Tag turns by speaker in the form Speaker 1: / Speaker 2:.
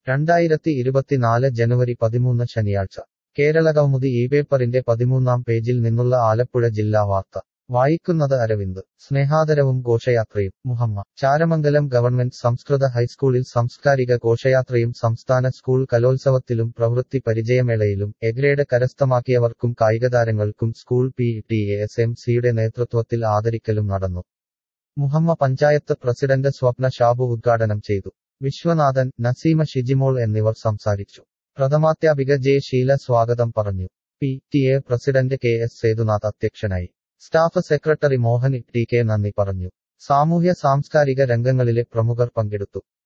Speaker 1: രണ്ടായിരത്തി ഇരുപത്തിനാല് ജനുവരി പതിമൂന്ന് ശനിയാഴ്ച കേരളകൗമുദി ഈ പേപ്പറിന്റെ പതിമൂന്നാം പേജിൽ നിന്നുള്ള ആലപ്പുഴ ജില്ലാ വാർത്ത വായിക്കുന്നത് അരവിന്ദ് സ്നേഹാദരവും ഘോഷയാത്രയും മുഹമ്മ ചാരമംഗലം ഗവൺമെന്റ് സംസ്കൃത ഹൈസ്കൂളിൽ സാംസ്കാരിക ഘോഷയാത്രയും സംസ്ഥാന സ്കൂൾ കലോത്സവത്തിലും പ്രവൃത്തി പരിചയമേളയിലും എഗ്രേഡ് കരസ്ഥമാക്കിയവർക്കും കായികതാരങ്ങൾക്കും school P T S M സിയുടെ നേതൃത്വത്തിൽ ആദരിക്കലും നടന്നു മുഹമ്മ പഞ്ചായത്ത് പ്രസിഡന്റ് സ്വപ്ന ഷാബു ഉദ്ഘാടനം ചെയ്തു വിശ്വനാഥൻ നസീമ ഷിജിമോൾ എന്നിവർ സംസാരിച്ചു പ്രഥമാധ്യാപിക ജെ ഷീല സ്വാഗതം പറഞ്ഞു P T A president K S Sethunath അധ്യക്ഷനായി staff secretary Mohan T K നന്ദി പറഞ്ഞു സാമൂഹ്യ സാംസ്കാരിക രംഗങ്ങളിലെ പ്രമുഖർ പങ്കെടുത്തു